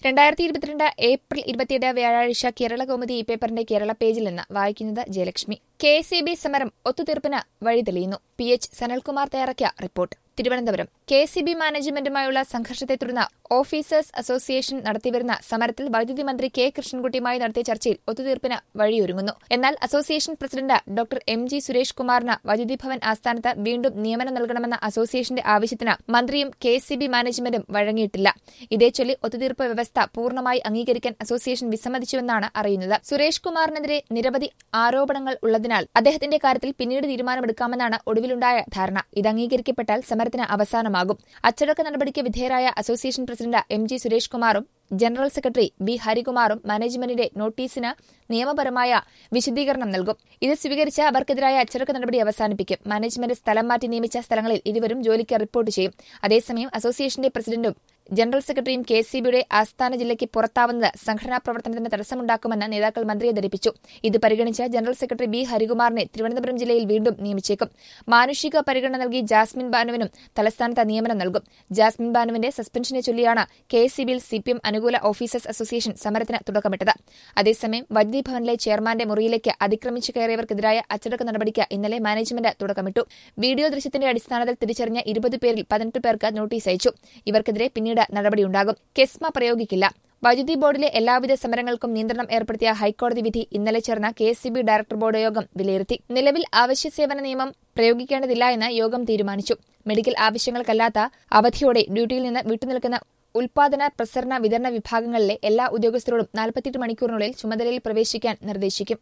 രണ്ടായിരത്തി ഇരുപത്തിരണ്ട് ഏപ്രിൽ ഇരുപത്തിയെട്ട് വ്യാഴാഴ്ച കേരള കൗമുദി ഈ പേപ്പറിന്റെ കേരള പേജിൽ നിന്ന് വായിക്കുന്നത് Jayalakshmi K S E B സമരം ഒത്തുതീർപ്പിന് വഴി തെളിയുന്നു പി എച്ച് സനൽകുമാർ തയ്യാറാക്കിയ report Thiruvananthapuram K S E B മാനേജ്മെന്റുമായുള്ള സംഘർഷത്തെ തുടർന്ന് ഓഫീസേഴ്സ് അസോസിയേഷൻ നടത്തിവരുന്ന സമരത്തിൽ വൈദ്യുതി മന്ത്രി കെ കൃഷ്ണൻകുട്ടിയുമായി നടത്തിയ ചർച്ചയിൽ ഒത്തുതീർപ്പിന് വഴിയൊരുങ്ങുന്നു എന്നാൽ association president doctor M G Suresh കുമാറിന് വൈദ്യുതി ഭവൻ ആസ്ഥാനത്ത് വീണ്ടും നിയമനം നൽകണമെന്ന അസോസിയേഷന്റെ ആവശ്യത്തിന് മന്ത്രിയും കെ എസ് ഇ ബി മാനേജ്മെന്റും വഴങ്ങിയിട്ടില്ല ഇതേച്ചൊല്ലി ഒത്തുതീർപ്പ് വ്യവസ്ഥ പൂർണ്ണമായി അംഗീകരിക്കാൻ അസോസിയേഷൻ വിസമ്മതിച്ചുവെന്നാണ് അറിയുന്നത് സുരേഷ് കുമാറിനെതിരെ നിരവധി ആരോപണങ്ങൾ ഉള്ളതിനാൽ അദ്ദേഹത്തിന്റെ കാര്യത്തിൽ പിന്നീട് തീരുമാനമെടുക്കാമെന്നാണ് ഒടുവിലുണ്ടായ ധാരണ ഇത് അംഗീകരിക്കപ്പെട്ടാൽ സമരത്തിന് അവസാനമാകും അച്ചടക്ക നടപടിക്ക് വിധേയരായ association president M G Suresh കുമാറും ജനറൽ സെക്രട്ടറി ബി ഹരികുമാറും മാനേജ്മെന്റിന്റെ നോട്ടീസിന് നിയമപരമായ വിശദീകരണം നൽകും ഇത് സ്വീകരിച്ച് അവർക്കെതിരായ അച്ചടക്ക നടപടി അവസാനിപ്പിക്കും മാനേജ്മെന്റ് സ്ഥലം മാറ്റി നിയമിച്ച സ്ഥലങ്ങളിൽ ഇരുവരും ജോലിക്ക് റിപ്പോർട്ട് ചെയ്യും അതേസമയം അസോസിയേഷന്റെ പ്രസിഡന്റും ജനറൽ സെക്രട്ടറിയും കെ സി ബിയുടെ ആസ്ഥാന ജില്ലയ്ക്ക് പുറത്താവുന്നത് സംഘടനാ പ്രവർത്തനത്തിന് തടസ്സമുണ്ടാക്കുമെന്ന് നേതാക്കൾ മന്ത്രിയെ ധരിപ്പിച്ചു ഇത് പരിഗണിച്ച് ജനറൽ സെക്രട്ടറി ബി ഹരികുമാറിനെ തിരുവനന്തപുരം ജില്ലയിൽ വീണ്ടും നിയമിച്ചേക്കും മാനുഷിക പരിഗണന നൽകി ജാസ്മിൻ ബാനുവിനും തലസ്ഥാനത്ത് നിയമനം നൽകും ജാസ്മിൻ ബാനുവിന്റെ സസ്പെൻഷനെ ചൊല്ലിയാണ് കെ എസ് സി ബിയിൽ സിപിഎം അനുകൂല ഓഫീസേഴ്സ് അസോസിയേഷൻ സമരത്തിന് തുടക്കമിട്ടത് അതേസമയം വൈദ്യുതി ഭവനിലെ ചെയർമാന്റെ മുറിയിലേക്ക് അതിക്രമിച്ചു കയറിയവർക്കെതിരായ അച്ചടക്ക നടപടിക്ക് ഇന്നലെ മാനേജ്മെന്റ് തുടക്കമിട്ടു വീഡിയോ ദൃശ്യത്തിന്റെ അടിസ്ഥാനത്തിൽ തിരിച്ചറിഞ്ഞ ഇരുപത് പേരിൽ പതിനെട്ട് പേർക്ക് നോട്ടീസ് അയച്ചു ഇവർക്കെതിരെ പിന്നീട് നടപടിയുണ്ടാകും കെസ്മ പ്രയോഗിക്കില്ല വൈദ്യുതി ബോർഡിലെ എല്ലാവിധ സമരങ്ങൾക്കും നിയന്ത്രണം ഏർപ്പെടുത്തിയ ഹൈക്കോടതി വിധി ഇന്നലെ ചേർന്ന K S E B director board യോഗം വിലയിരുത്തി നിലവിൽ അവശ്യ സേവന നിയമം പ്രയോഗിക്കേണ്ടതില്ല എന്ന് യോഗം തീരുമാനിച്ചു മെഡിക്കൽ ആവശ്യങ്ങൾക്കല്ലാത്ത അവധിയോടെ ഡ്യൂട്ടിയിൽ നിന്ന് വിട്ടുനിൽക്കുന്ന ഉൽപാദന പ്രസരണ വിതരണ വിഭാഗങ്ങളിലെ എല്ലാ ഉദ്യോഗസ്ഥരോടും നാൽപ്പത്തിയെട്ട് മണിക്കൂറിനുള്ളിൽ ചുമതലയിൽ പ്രവേശിക്കാൻ നിർദ്ദേശിക്കും